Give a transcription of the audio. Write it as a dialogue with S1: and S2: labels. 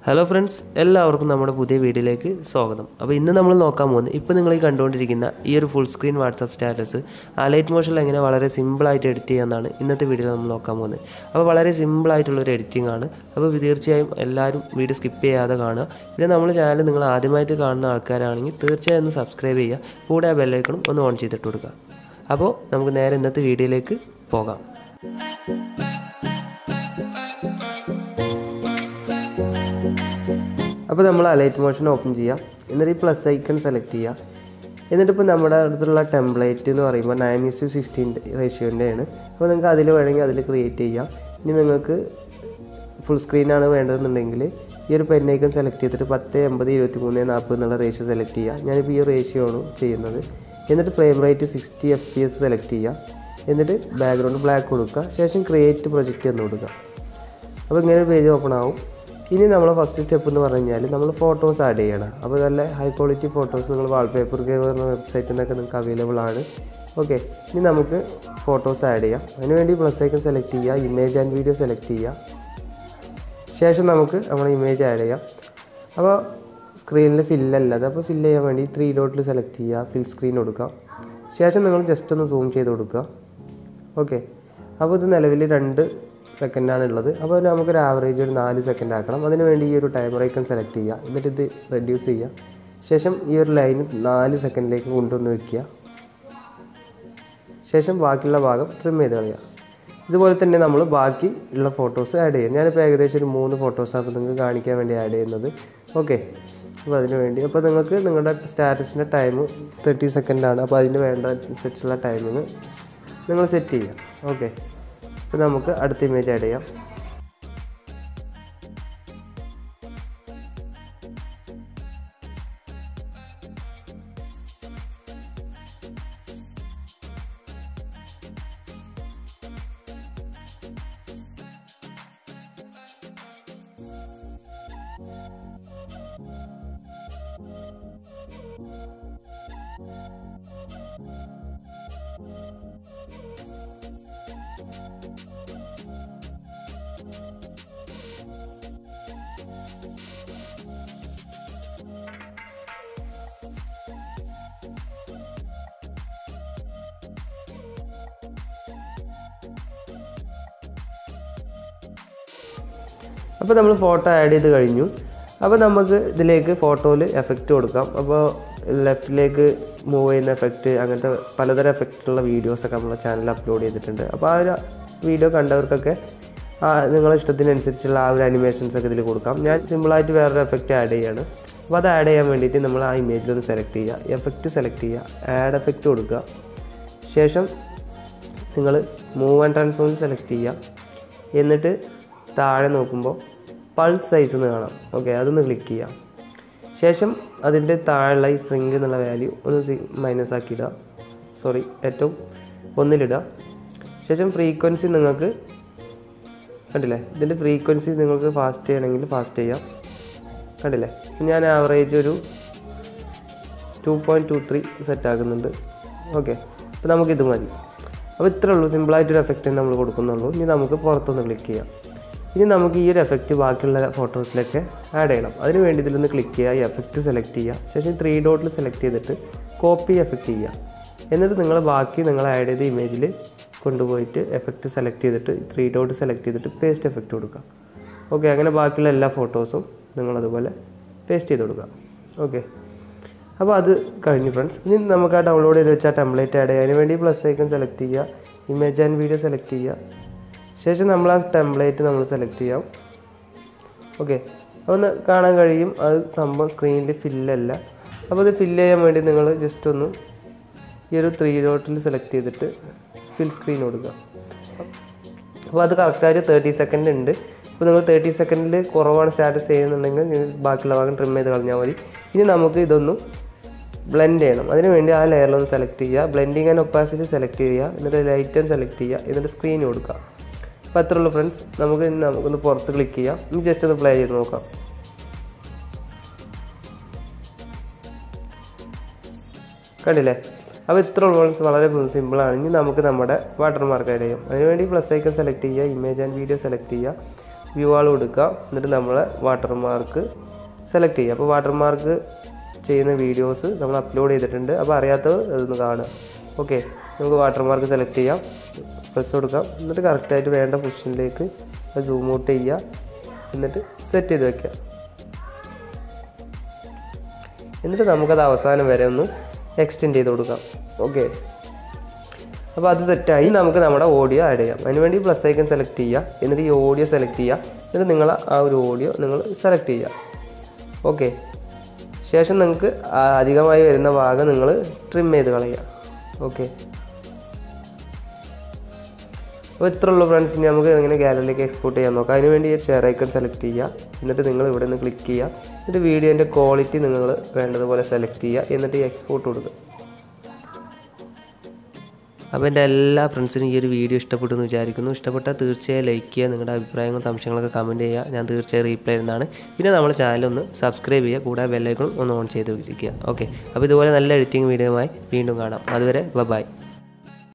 S1: hello friends എല്ലാവർക്കും നമ്മുടെ പുതിയ വീഡിയോയിലേക്ക് സ്വാഗതം അപ്പോൾ ഇന്ന് നമ്മൾ നോക്കാൻ പോകുന്നത് ഇപ്പോൾ നിങ്ങൾ ഈ കണ്ടുകൊണ്ടിരിക്കുന്ന ഈ ഒരു ഫുൾ സ്ക്രീൻ വാട്സപ്പ് സ്റ്റാറ്റസ് ആ ലൈറ്റ് മോഷനിൽ എങ്ങനെ വളരെ സിമ്പിളായിട്ട് എഡിറ്റ് ചെയ്യാമെന്നാണ് ഇന്നത്തെ വീഡിയോയിൽ നമ്മൾ നോക്കാൻ പോകുന്നത് അപ്പോൾ വളരെ സിമ്പിളായിട്ടുള്ളൊരു എഡിറ്റിംഗ് ആണ് അപ്പോൾ തീർച്ചയായും എല്ലാവരും വീഡിയോ സ്കിപ്പ് ചെയ്യാതെ കാണുക പിന്നെ നമ്മുടെ ചാനൽ നിങ്ങൾ ആദ്യമായിട്ട് കാണുന്ന ആൾക്കാരാണെങ്കിൽ തീർച്ചയായും ഒന്ന് സബ്സ്ക്രൈബ് ചെയ്യുക കൂടെ ആ ബെല്ലൈക്കണും ഒന്ന് ഓൺ ചെയ്തിട്ട് കൊടുക്കുക അപ്പോൾ നമുക്ക് നേരെ ഇന്നത്തെ വീഡിയോയിലേക്ക് പോകാം അപ്പോൾ നമ്മൾ അലൈറ്റ് മോഷൻ ഓപ്പൺ ചെയ്യാം എന്നിട്ട് ഈ പ്ലസ് ഐക്കൺ സെലക്ട് ചെയ്യുക എന്നിട്ട് ഇപ്പോൾ നമ്മുടെ അടുത്തുള്ള ടെംപ്ലേറ്റ് എന്ന് പറയുമ്പോൾ നയൻ ഇസ് ടു സിക്സ്റ്റീൻ റേഷ്യോൻ്റെ ആണ് അപ്പോൾ നിങ്ങൾക്ക് അതിൽ വേണമെങ്കിൽ അതിൽ ക്രിയേറ്റ് ചെയ്യാം ഇനി നിങ്ങൾക്ക് ഫുൾ സ്ക്രീനാണ് വേണ്ടതെന്നുണ്ടെങ്കിൽ ഈ ഒരു പെൻ ഐക്കൺ സെലക്ട് ചെയ്തിട്ട് പത്ത് എൺപത് ഇരുപത്തി മൂന്ന് നാൽപ്പത് എന്നുള്ള റേഷ്യോ സെലക്ട് ചെയ്യുക ഞാനിപ്പോൾ ഈ റേഷ്യോ ആണ് ചെയ്യുന്നത് എന്നിട്ട് frame rate sixty F P S select ചെയ്യുക എന്നിട്ട് ബാക്ക്ഗ്രൗണ്ട് ബ്ലാക്ക് കൊടുക്കുക ശേഷം ക്രിയേറ്റ് പ്രൊജക്റ്റ് എന്ന് കൊടുക്കുക അപ്പോൾ ഇങ്ങനെ ഒരു പേജ് ഓപ്പൺ ആവും ഇനി നമ്മൾ ഫസ്റ്റ് സ്റ്റെപ്പ് എന്ന് പറഞ്ഞു കഴിഞ്ഞാൽ നമ്മൾ ഫോട്ടോസ് ആഡ് ചെയ്യണം അപ്പോൾ നല്ല ഹൈ ക്വാളിറ്റി ഫോട്ടോസ് നിങ്ങൾ വാൾപേപ്പർ എന്ന വെബ്സൈറ്റിൽ നിന്നൊക്കെ നിങ്ങൾക്ക് അവൈലബിൾ ആണ് ഓക്കെ ഇനി നമുക്ക് ഫോട്ടോസ് ആഡ് ചെയ്യാം അതിനുവേണ്ടി പ്ലസ് ഐക്കൺ സെലക്ട് ചെയ്യുക ഇമേജ് ആൻഡ് വീഡിയോ സെലക്ട് ചെയ്യുക ശേഷം നമുക്ക് നമ്മൾ ഇമേജ് ആഡ് ചെയ്യാം അപ്പോൾ സ്ക്രീനിൽ ഫില്ലല്ലാതെ അപ്പോൾ ഫില്ല് ചെയ്യാൻ വേണ്ടി ത്രീ ഡോട്ടിൽ സെലക്ട് ചെയ്യുക ഫിൽ സ്ക്രീൻ കൊടുക്കുക ശേഷം നിങ്ങൾ ജസ്റ്റ് ഒന്ന് സൂം ചെയ്ത് കൊടുക്കുക ഓക്കെ അപ്പോൾ ഇത് നിലവിൽ രണ്ട് സെക്കൻഡാണ് ഉള്ളത് അപ്പോൾ നമുക്കൊരു ആവറേജ് ഒരു നാല് സെക്കൻഡ് ആക്കണം അതിന് വേണ്ടി ഈ ഒരു ടൈമർ ഐക്കൺ സെലക്ട് ചെയ്യുക എന്നിട്ട് ഇത് റെഡ്യൂസ് ചെയ്യുക ശേഷം ഈ ഒരു ലൈൻ നാല് സെക്കൻഡിലേക്ക് കൊണ്ടുവന്ന് വെക്കുക ശേഷം ബാക്കിയുള്ള ഭാഗം ട്രിം ചെയ്ത് കളയുക ഇതുപോലെ തന്നെ നമ്മൾ ബാക്കി ഉള്ള ഫോട്ടോസ് ആഡ് ചെയ്യും ഞാനിപ്പോൾ ഏകദേശം ഒരു മൂന്ന് ഫോട്ടോസാണ് അപ്പോൾ നിങ്ങൾക്ക് കാണിക്കാൻ വേണ്ടി ആഡ് ചെയ്യുന്നത് ഓക്കെ അപ്പോൾ അതിന് വേണ്ടി അപ്പോൾ നിങ്ങൾക്ക് നിങ്ങളുടെ സ്റ്റാറ്റസിൻ്റെ ടൈം തേർട്ടി സെക്കൻഡാണ് അപ്പോൾ അതിന് വേണ്ട അനുസരിച്ചുള്ള ടൈമിങ് നിങ്ങൾ സെറ്റ് ചെയ്യുക ഓക്കെ അപ്പോൾ നമുക്ക് അടുത്ത ഇമേജ് ആഡ് ചെയ്യാം അപ്പോൾ നമ്മൾ ഫോട്ടോ ആഡ് ചെയ്ത് കഴിഞ്ഞു അപ്പോൾ നമുക്ക് ഇതിലേക്ക് ഫോട്ടോയിൽ എഫക്റ്റ് കൊടുക്കാം അപ്പോൾ ലെഫ്റ്റിലേക്ക് മൂവ് ചെയ്യുന്ന എഫക്റ്റ് അങ്ങനത്തെ പലതരം എഫക്റ്റുള്ള വീഡിയോസൊക്കെ നമ്മളെ ചാനലിൽ അപ്ലോഡ് ചെയ്തിട്ടുണ്ട് അപ്പോൾ ആ ഒരു വീഡിയോ കണ്ടവർക്കൊക്കെ ആ നിങ്ങളെ ഇഷ്ടത്തിനനുസരിച്ചുള്ള ആ ഒരു അനിമേഷൻസ് ഒക്കെ ഇതിൽ കൊടുക്കാം ഞാൻ സിമ്പിളായിട്ട് വേറൊരു എഫക്റ്റ് ആഡ് ചെയ്യാണ് അപ്പോൾ അത് ആഡ് ചെയ്യാൻ വേണ്ടിയിട്ട് നമ്മൾ ആ ഇമേജിൽ ഒന്ന് സെലക്ട് ചെയ്യുക എഫക്റ്റ് സെലക്ട് ചെയ്യുക ആഡ് എഫക്റ്റ് കൊടുക്കുക ശേഷം നിങ്ങൾ മൂവ് ആൻഡ് ട്രാൻസ്ഫോം സെലക്ട് ചെയ്യുക എന്നിട്ട് താഴെ നോക്കുമ്പോൾ പൾസ് സൈസ് എന്ന് കാണാം ഓക്കെ അതൊന്ന് ക്ലിക്ക് ചെയ്യാം ശേഷം അതിൻ്റെ താഴെയുള്ള ഈ സ്ട്രിങ് എന്നുള്ള വാല്യൂ ഒന്ന് മൈനസ് ആക്കി ഇടുക സോറി ഏറ്റവും ഒന്നിലിടുക ശേഷം ഫ്രീക്വൻസി നിങ്ങൾക്ക് കണ്ടില്ലേ ഇതിൻ്റെ ഫ്രീക്വൻസി നിങ്ങൾക്ക് ഫാസ്റ്റ് ചെയ്യണമെങ്കിൽ ഫാസ്റ്റ് ചെയ്യാം കണ്ടില്ലേ ഞാൻ ആവറേജ് ഒരു two point two three set ആക്കുന്നുണ്ട് ഓക്കെ അപ്പോൾ നമുക്കിത് മതി അപ്പോൾ ഇത്രേ ഉള്ളൂ സിമ്പിളായിട്ടൊരു എഫക്റ്റ് നമ്മൾ കൊടുക്കുന്നുള്ളൂ ഇനി നമുക്ക് പുറത്തൊന്ന് ക്ലിക്ക് ചെയ്യാം ഇനി നമുക്ക് ഈ ഒരു എഫക്റ്റ് ബാക്കിയുള്ള ഫോട്ടോസിലൊക്കെ ആഡ് ചെയ്യണം അതിന് വേണ്ടി ഇതിലൊന്ന് ക്ലിക്ക് ചെയ്യുക ഈ എഫക്റ്റ് സെലക്ട് ചെയ്യുക ശേഷം ത്രീ ഡോട്ടിൽ സെലക്ട് ചെയ്തിട്ട് കോപ്പി എഫക്റ്റ് ചെയ്യുക എന്നിട്ട് നിങ്ങൾ ബാക്കി നിങ്ങൾ ആഡ് ചെയ്ത ഇമേജിൽ കൊണ്ടുപോയിട്ട് എഫക്റ്റ് സെലക്ട് ചെയ്തിട്ട് ത്രീ ഡോട്ട് സെലക്ട് ചെയ്തിട്ട് പേസ്റ്റ് എഫക്റ്റ് കൊടുക്കുക ഓക്കെ അങ്ങനെ ബാക്കിയുള്ള എല്ലാ ഫോട്ടോസും നിങ്ങളതുപോലെ പേസ്റ്റ് ചെയ്ത് കൊടുക്കുക ഓക്കെ അപ്പോൾ അത് കഴിഞ്ഞു ഫ്രണ്ട്സ് ഇനി നമുക്ക് ആ ഡൗൺലോഡ് ചെയ്ത് വെച്ചാൽ ടെംപ്ലേറ്റ് ആഡ് ചെയ്യാൻ വേണ്ടി പ്ലസ് ഐക്കൺ സെലക്ട് ചെയ്യുക ഇമേജ് ആൻഡ് വീഡിയോ സെലക്ട് ചെയ്യുക ശേഷം നമ്മൾ ആ ടെംപ്ലേറ്റ് നമ്മൾ സെലക്ട് ചെയ്യാം ഓക്കെ ഒന്ന് കാണാൻ കഴിയും അത് സംഭവം സ്ക്രീനിൽ ഫില്ലല്ല അപ്പോൾ അത് ഫില്ല് ചെയ്യാൻ വേണ്ടി നിങ്ങൾ ജസ്റ്റ് ഒന്ന് ഈ ഒരു ത്രീ ഡോട്ടിൽ സെലക്ട് ചെയ്തിട്ട് ഫിൽ സ്ക്രീൻ കൊടുക്കുക അപ്പോൾ അത് കറക്റ്റായിട്ട് തേർട്ടി സെക്കൻഡ് ഉണ്ട് ഇപ്പോൾ നിങ്ങൾ തേർട്ടി സെക്കൻഡിൽ കുറവാണ് സ്റ്റാറ്റസ് ചെയ്യുന്നുണ്ടെങ്കിൽ നിങ്ങൾ ബാക്കിയുള്ള ഭാഗം ട്രിം ചെയ്ത് കളഞ്ഞാൽ മതി ഇനി നമുക്ക് ഇതൊന്നും ബ്ലെൻഡ് ചെയ്യണം അതിന് വേണ്ടി ആ ലെയറിലൊന്ന് സെലക്ട് ചെയ്യുക ബ്ലെൻഡിങ് ആൻഡ് ഒപ്പാസിറ്റി സെലക്ട് ചെയ്യുക എന്നിട്ട് ലൈറ്റ് സെലക്ട് ചെയ്യുക എന്നിട്ട് സ്ക്രീൻ കൊടുക്കുക അപ്പോൾ അത്രേ ഉള്ളൂ ഫ്രണ്ട്സ് നമുക്ക് ഇനി നമുക്കൊന്ന് പുറത്ത് ക്ലിക്ക് ചെയ്യാം ഇനി ജസ്റ്റ് ഒന്ന് പ്ലേ ചെയ്ത് നോക്കാം കണ്ടില്ലേ അപ്പോൾ ഇത്ര ഉൾവോൾസ് വളരെ സിമ്പിളാണ് ഇനി നമുക്ക് നമ്മുടെ വാട്ടർ മാർക്ക് ആഡ് ചെയ്യാം അതിനുവേണ്ടി പ്ലസ് ഐക്കൺ സെലക്ട് ചെയ്യുക ഇമേജ് ആൻഡ് വീഡിയോ സെലക്ട് ചെയ്യുക വ്യൂ ആൾ കൊടുക്കുക എന്നിട്ട് നമ്മളെ വാട്ടർമാർക്ക് സെലക്ട് ചെയ്യുക അപ്പോൾ വാട്ടർമാർക്ക് ചെയ്യുന്ന വീഡിയോസ് നമ്മൾ അപ്ലോഡ് ചെയ്തിട്ടുണ്ട് അപ്പോൾ അറിയാത്തവർ അതൊന്ന് കാണുക ഓക്കെ നമുക്ക് വാട്ടർമാർക്ക് സെലക്ട് ചെയ്യാം പ്രസ് കൊടുക്കാം എന്നിട്ട് കറക്റ്റായിട്ട് വേണ്ട പൊസിഷനിലേക്ക് സൂം ഔട്ട് ചെയ്യുക എന്നിട്ട് സെറ്റ് ചെയ്ത് വെക്കുക എന്നിട്ട് നമുക്കത് അവസാനം വരെ ഒന്ന് എക്സ്റ്റെൻഡ് ചെയ്ത് കൊടുക്കാം ഓക്കെ അപ്പോൾ അത് സെറ്റായി നമുക്ക് നമ്മുടെ ഓഡിയോ ആഡ് ചെയ്യാം അതിനുവേണ്ടി പ്ലസ് ഐക്കൺ സെലക്ട് ചെയ്യുക എന്നിട്ട് ഈ ഓഡിയോ സെലക്ട് ചെയ്യുക എന്നിട്ട് നിങ്ങൾ ആ ഒരു ഓഡിയോ നിങ്ങൾ സെലക്ട് ചെയ്യുക ഓക്കെ ശേഷം നിങ്ങൾക്ക് ആ അധികമായി വരുന്ന ഭാഗം നിങ്ങൾ ട്രിം ചെയ്ത് കളയുക ഓക്കെ അപ്പോൾ ഇത്ര ഉള്ളൂ ഫ്രണ്ട്സ് ഇനി നമുക്ക് എങ്ങനെ ഗാലറിയിലേക്ക് എക്സ്പോർട്ട് ചെയ്യാൻ നോക്കാം അതിന് വേണ്ടി ഷെയർ ഐക്കൺ സെലക്ട് ചെയ്യുക എന്നിട്ട് നിങ്ങൾ ഇവിടെ നിന്ന് ക്ലിക്ക് ചെയ്യുക എന്നിട്ട് വീഡിയോൻ്റെ ക്വാളിറ്റി നിങ്ങൾ വേണ്ടതുപോലെ സെലക്ട് ചെയ്യുക എന്നിട്ട് ഈ എക്സ്പോർട്ട് കൊടുക്കുക അപ്പോൾ എൻ്റെ എല്ലാ ഫ്രണ്ട്സിനും ഈ ഒരു വീഡിയോ ഇഷ്ടപ്പെട്ടു എന്ന് വിചാരിക്കുന്നു ഇഷ്ടപ്പെട്ടാൽ തീർച്ചയായും ലൈക്ക് ചെയ്യുക നിങ്ങളുടെ അഭിപ്രായങ്ങളും സംശയങ്ങളൊക്കെ കമൻറ്റ് ചെയ്യുക ഞാൻ തീർച്ചയായും റീപ്ലൈ ചെയ്യുന്നതാണ് പിന്നെ നമ്മുടെ ചാനൽ ഒന്ന് സബ്സ്ക്രൈബ് ചെയ്യുക കൂടാതെ ബെല്ലൈക്കണും ഒന്ന് ഓൺ ചെയ്ത് ഇരിക്കുക ഓക്കെ അപ്പോൾ ഇതുപോലെ നല്ല എഡിറ്റിംഗ് വീഡിയോയുമായി വീണ്ടും കാണാം അതുവരെ ബൈ